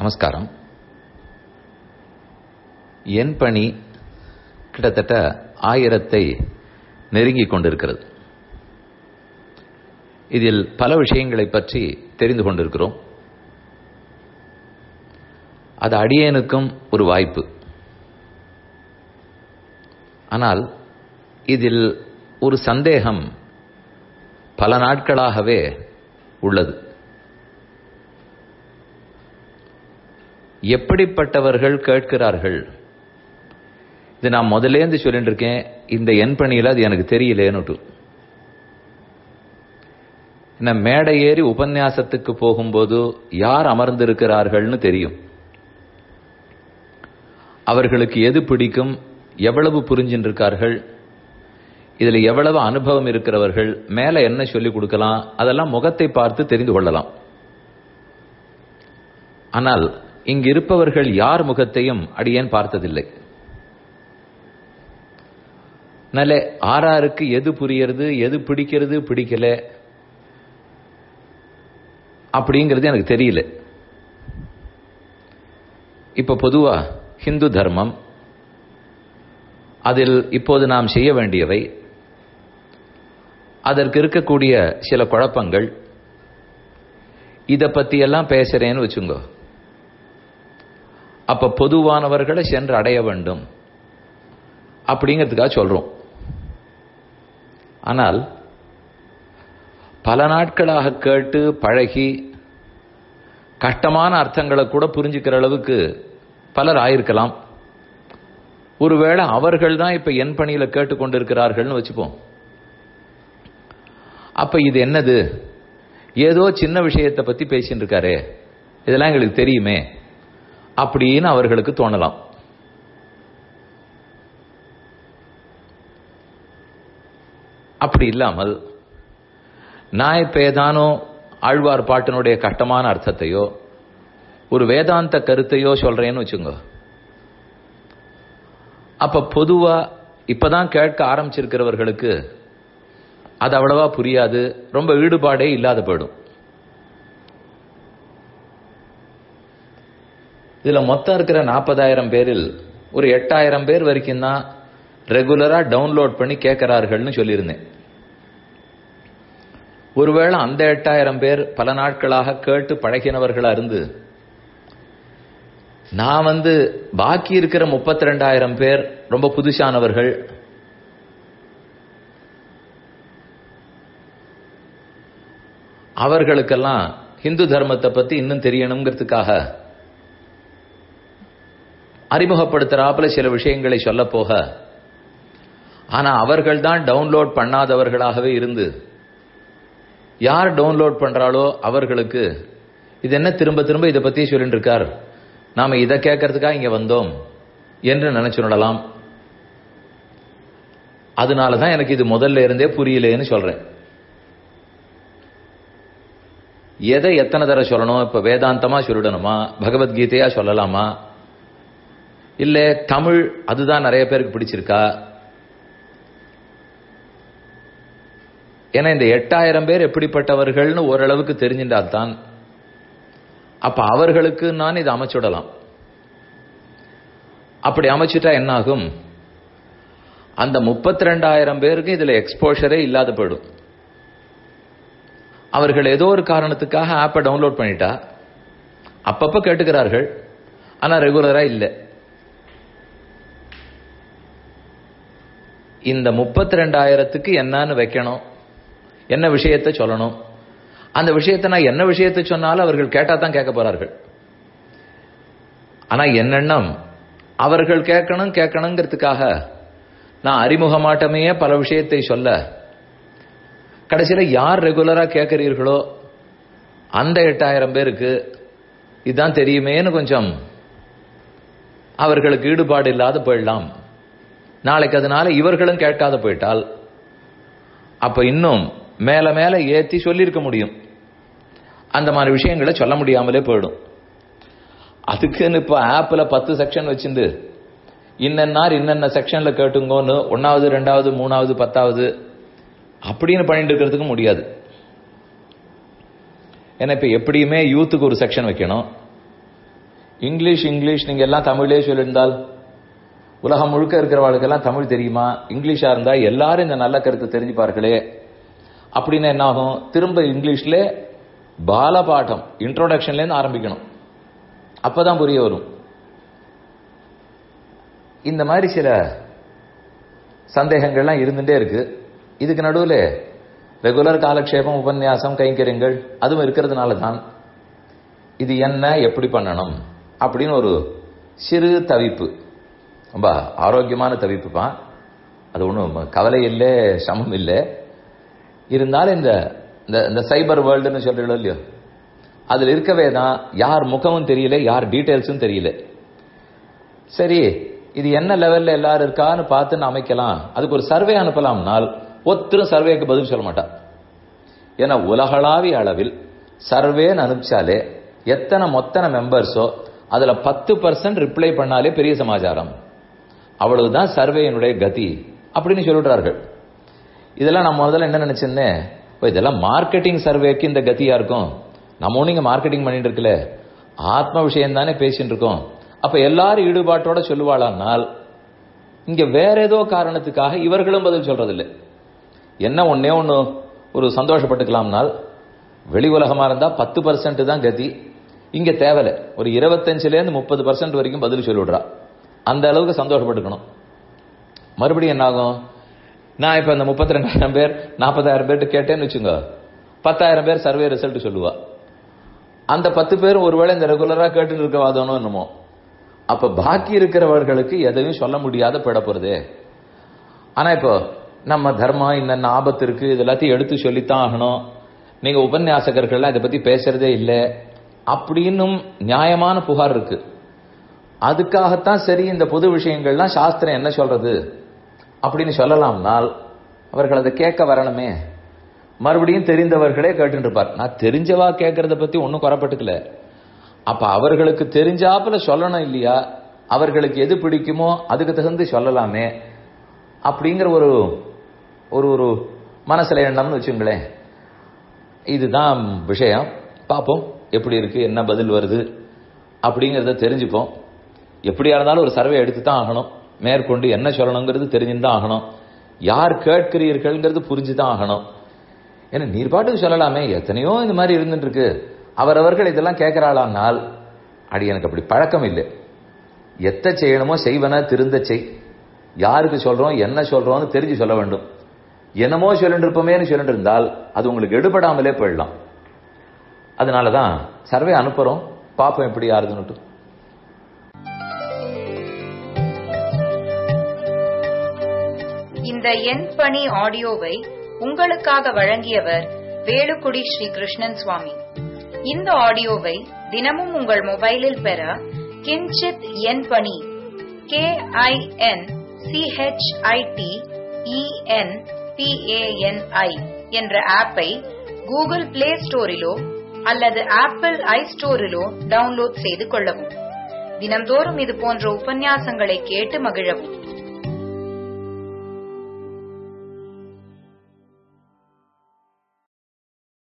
நமஸ்காரம் என் பணி கிட்டத்தட்ட ஆயிரத்தை நெருங்கிக் கொண்டிருக்கிறது இதில் பல விஷயங்களை பற்றி தெரிந்து கொண்டிருக்கிறோம் அது அடியேனுக்கும் ஒரு வாய்ப்பு ஆனால் இதில் ஒரு சந்தேகம் பல நாட்களாகவே உள்ளது எப்படிப்பட்டவர்கள் கேட்கிறார்கள் இது நான் முதலேந்து சொல்லிட்டு இருக்கேன் இந்த என் பணியில் அது எனக்கு தெரியலேன்னு என்ன மேடை ஏறி உபன்யாசத்துக்கு போகும்போது யார் அமர்ந்திருக்கிறார்கள்னு தெரியும் அவர்களுக்கு எது பிடிக்கும் எவ்வளவு புரிஞ்சின்னு இருக்கார்கள் இதுல எவ்வளவு அனுபவம் இருக்கிறவர்கள் மேல என்ன சொல்லிக் கொடுக்கலாம் அதெல்லாம் முகத்தை பார்த்து தெரிந்து கொள்ளலாம் ஆனால் இங்கு இருப்பவர்கள் யார் முகத்தையும் அடியேன் பார்த்ததில்லை நல்ல ஆறாருக்கு எது புரியறது எது பிடிக்கிறது பிடிக்கல அப்படிங்கிறது எனக்கு தெரியல இப்ப பொதுவா ஹிந்து தர்மம் அதில் இப்போது நாம் செய்ய வேண்டியவை அதற்கு இருக்கக்கூடிய சில குழப்பங்கள் இதை பத்தி எல்லாம் பேசுறேன்னு வச்சுங்க அப்ப பொதுவானவர்களை சென்று அடைய வேண்டும் அப்படிங்கிறதுக்காக சொல்றோம் ஆனால் பல நாட்களாக கேட்டு பழகி கஷ்டமான அர்த்தங்களை கூட புரிஞ்சுக்கிற அளவுக்கு பலர் ஆயிருக்கலாம் ஒருவேளை அவர்கள் தான் இப்ப என் பணியில கேட்டுக்கொண்டிருக்கிறார்கள்னு வச்சுப்போம் அப்ப இது என்னது ஏதோ சின்ன விஷயத்தை பத்தி பேசிட்டு இருக்காரு இதெல்லாம் எங்களுக்கு தெரியுமே அப்படின்னு அவர்களுக்கு தோணலாம் அப்படி இல்லாமல் நான் இப்ப ஏதானோ ஆழ்வார் பாட்டினுடைய கஷ்டமான அர்த்தத்தையோ ஒரு வேதாந்த கருத்தையோ சொல்றேன்னு வச்சுங்க அப்ப பொதுவா இப்பதான் கேட்க ஆரம்பிச்சிருக்கிறவர்களுக்கு அது அவ்வளவா புரியாது ரொம்ப ஈடுபாடே இல்லாத போயிடும் இதுல மொத்தம் இருக்கிற நாற்பதாயிரம் பேரில் ஒரு எட்டாயிரம் பேர் வரைக்கும் தான் ரெகுலரா டவுன்லோட் பண்ணி கேட்கிறார்கள்னு சொல்லியிருந்தேன் ஒருவேளை அந்த எட்டாயிரம் பேர் பல நாட்களாக கேட்டு பழகினவர்களா இருந்து நான் வந்து பாக்கி இருக்கிற முப்பத்தி ரெண்டாயிரம் பேர் ரொம்ப புதுசானவர்கள் அவர்களுக்கெல்லாம் ஹிந்து தர்மத்தை பத்தி இன்னும் தெரியணுங்கிறதுக்காக அறிமுகப்படுத்துறாப்புல சில விஷயங்களை சொல்ல போக ஆனா அவர்கள் தான் டவுன்லோட் பண்ணாதவர்களாகவே இருந்து யார் டவுன்லோட் பண்றாளோ அவர்களுக்கு இது என்ன திரும்ப திரும்ப இதை பத்தி சொல்லிட்டு இருக்கார் நாம இதை கேட்கறதுக்காக இங்க வந்தோம் என்று நினைச்சுடலாம் அதனாலதான் எனக்கு இது முதல்ல இருந்தே புரியலேன்னு சொல்றேன் எதை எத்தனை தடவை சொல்லணும் இப்ப வேதாந்தமா சொல்லிடணுமா பகவத்கீதையா சொல்லலாமா இல்ல தமிழ் அதுதான் நிறைய பேருக்கு பிடிச்சிருக்கா ஏன்னா இந்த எட்டாயிரம் பேர் எப்படிப்பட்டவர்கள்னு ஓரளவுக்கு தெரிஞ்சின்றால்தான் அப்ப அவர்களுக்கு நான் இதை அமைச்சுடலாம் அப்படி அமைச்சிட்டா என்னாகும் அந்த முப்பத்தி ரெண்டாயிரம் பேருக்கு இதுல எக்ஸ்போஷரே இல்லாத போயிடும் அவர்கள் ஏதோ ஒரு காரணத்துக்காக ஆப்பை டவுன்லோட் பண்ணிட்டா அப்பப்ப கேட்டுக்கிறார்கள் ஆனா ரெகுலரா இல்லை இந்த முப்பத்தி ரெண்டாயிரத்துக்கு என்னன்னு வைக்கணும் என்ன விஷயத்தை சொல்லணும் அந்த விஷயத்தை நான் என்ன விஷயத்தை சொன்னாலும் அவர்கள் கேட்டா தான் கேட்க போறார்கள் ஆனா என்னெண்ணம் அவர்கள் கேட்கணும் கேட்கணுங்கிறதுக்காக நான் அறிமுகமாட்டமே பல விஷயத்தை சொல்ல கடைசியில யார் ரெகுலரா கேட்கிறீர்களோ அந்த எட்டாயிரம் பேருக்கு இதுதான் தெரியுமேன்னு கொஞ்சம் அவர்களுக்கு ஈடுபாடு இல்லாத போயிடலாம் நாளைக்கு அதனால இவர்களும் கேட்காத போயிட்டால் அப்ப இன்னும் மேல மேல ஏத்தி சொல்லியிருக்க முடியும் அந்த மாதிரி விஷயங்களை சொல்ல முடியாமலே போயிடும் அதுக்குன்னு இப்ப ஆப்ல பத்து செக்ஷன் வச்சிருந்து இன்னென்னார் இன்னென்ன செக்ஷன்ல கேட்டுங்கோன்னு ஒன்னாவது ரெண்டாவது மூணாவது பத்தாவது அப்படின்னு பண்ணிட்டு இருக்கிறதுக்கு முடியாது ஏன்னா இப்ப எப்படியுமே யூத்துக்கு ஒரு செக்ஷன் வைக்கணும் இங்கிலீஷ் இங்கிலீஷ் நீங்க எல்லாம் தமிழே சொல்லியிருந்தால் உலகம் முழுக்க இருக்கிறவர்களுக்கெல்லாம் தமிழ் தெரியுமா இங்கிலீஷா இருந்தா எல்லாரும் இந்த நல்ல கருத்து தெரிஞ்சுப்பார்களே அப்படின்னு என்ன ஆகும் திரும்ப இங்கிலீஷ்ல பாலபாடம் இன்ட்ரோடக்ஷன்ல இருந்து ஆரம்பிக்கணும் அப்பதான் புரிய வரும் இந்த மாதிரி சில சந்தேகங்கள்லாம் இருந்துட்டே இருக்கு இதுக்கு நடுவில் ரெகுலர் காலக்ஷேபம் உபன்யாசம் கைங்கரியங்கள் அதுவும் இருக்கிறதுனால தான் இது என்ன எப்படி பண்ணணும் அப்படின்னு ஒரு சிறு தவிப்பு ரொம்ப ஆரோக்கியமான தவிப்புப்பா அது ஒன்றும் கவலை இல்லை சமம் இல்லை இருந்தாலும் இந்த இந்த சைபர் வேர்ல்டுன்னு சொல்றீங்களோ இல்லையோ அதில் இருக்கவே தான் யார் முகமும் தெரியல யார் டீட்டெயில்ஸும் தெரியல சரி இது என்ன லெவல்ல எல்லாரும் இருக்கான்னு பார்த்து அமைக்கலாம் அதுக்கு ஒரு சர்வே அனுப்பலாம்னால் ஒத்தரும் சர்வேக்கு பதில் சொல்ல மாட்டான் ஏன்னா உலகளாவிய அளவில் சர்வேன்னு அனுப்பிச்சாலே எத்தனை மொத்தனை மெம்பர்ஸோ அதுல பத்து பர்சன்ட் ரிப்ளை பண்ணாலே பெரிய சமாச்சாரம் அவ்வளவுதான் சர்வேயினுடைய கதி அப்படின்னு சொல்லிடுறார்கள் இதெல்லாம் நான் முதல்ல என்ன நினைச்சிருந்தேன் இதெல்லாம் மார்க்கெட்டிங் சர்வேக்கு இந்த கதியா இருக்கும் நம்ம ஒண்ணு இங்க மார்க்கெட்டிங் பண்ணிட்டு இருக்கல ஆத்ம விஷயம் தானே பேசிட்டு இருக்கோம் அப்ப எல்லாரும் ஈடுபாட்டோட சொல்லுவாளானால் இங்க வேற ஏதோ காரணத்துக்காக இவர்களும் பதில் சொல்றதில்லை என்ன ஒன்னே ஒண்ணு ஒரு சந்தோஷப்பட்டுக்கலாம்னால் வெளி உலகமா இருந்தா பத்து பர்சன்ட் தான் கதி இங்க தேவையில்ல ஒரு இருபத்தஞ்சுல இருந்து முப்பது பர்சன்ட் வரைக்கும் பதில் சொல்லிவிடுறா அந்த அளவுக்கு சந்தோஷப்பட்டுக்கணும் மறுபடியும் என்ன ஆகும் நான் இப்ப இந்த முப்பத்தி ரெண்டாயிரம் பேர் நாற்பதாயிரம் பேர்ட்டு கேட்டேன்னு வச்சுங்க பத்தாயிரம் பேர் சர்வே ரிசல்ட் சொல்லுவா அந்த பத்து பேரும் ஒருவேளை இந்த ரெகுலரா கேட்டு இருக்க வாதனும் என்னமோ அப்ப பாக்கி இருக்கிறவர்களுக்கு எதையும் சொல்ல முடியாத போயிட போறதே ஆனா இப்போ நம்ம தர்மம் இன்னென்ன ஆபத்து இருக்கு இது எல்லாத்தையும் எடுத்து சொல்லித்தான் ஆகணும் நீங்க உபன்யாசகர்கள்லாம் இதை பத்தி பேசுறதே இல்லை அப்படின்னும் நியாயமான புகார் இருக்கு அதுக்காகத்தான் சரி இந்த பொது விஷயங்கள்லாம் சாஸ்திரம் என்ன சொல்றது அப்படின்னு சொல்லலாம்னால் அவர்கள் அதை கேட்க வரணுமே மறுபடியும் தெரிந்தவர்களே கேட்டு இருப்பார் நான் தெரிஞ்சவா கேட்கறத பத்தி ஒன்னும் குறப்பட்டுக்கல அப்ப அவர்களுக்கு தெரிஞ்சாப்புல சொல்லணும் இல்லையா அவர்களுக்கு எது பிடிக்குமோ அதுக்கு தகுந்து சொல்லலாமே அப்படிங்கிற ஒரு ஒரு ஒரு மனசுல எண்ணம்னு வச்சுங்களேன் இதுதான் விஷயம் பார்ப்போம் எப்படி இருக்கு என்ன பதில் வருது அப்படிங்கிறத தெரிஞ்சுப்போம் எப்படியா இருந்தாலும் ஒரு சர்வே எடுத்து தான் ஆகணும் மேற்கொண்டு என்ன சொல்லணுங்கிறது தெரிஞ்சுதான் ஆகணும் யார் கேட்கிறீர்கள்ங்கிறது புரிஞ்சுதான் ஆகணும் ஏன்னா நீர் பாட்டுக்கு சொல்லலாமே எத்தனையோ இந்த மாதிரி இருந்துட்டு இருக்கு அவரவர்கள் இதெல்லாம் கேட்கிறாளானால் அடி எனக்கு அப்படி பழக்கம் இல்லை எத்த செய்யணுமோ செய்வன திருந்த செய் யாருக்கு சொல்றோம் என்ன சொல்றோம்னு தெரிஞ்சு சொல்ல வேண்டும் என்னமோ சொல்லிட்டு இருப்போமேனு சொல்லிட்டு இருந்தால் அது உங்களுக்கு எடுபடாமலே போயிடலாம் அதனாலதான் சர்வே அனுப்புறோம் பாப்போம் எப்படி யாருதுன்னுட்டு இந்த எண் பணி ஆடியோவை உங்களுக்காக வழங்கியவர் வேலுக்குடி ஸ்ரீ கிருஷ்ணன் சுவாமி இந்த ஆடியோவை தினமும் உங்கள் மொபைலில் பெற கிஞ்சித் எண் பணி கே ஐ என் சிஹெச்ஐடி இஎன் பிஏஎன்ஐ என்ற ஆப்பை கூகுள் பிளே ஸ்டோரிலோ அல்லது ஆப்பிள் ஐ ஸ்டோரிலோ டவுன்லோட் செய்து கொள்ளவும் தினம்தோறும் இது போன்ற உபன்யாசங்களை கேட்டு மகிழவும்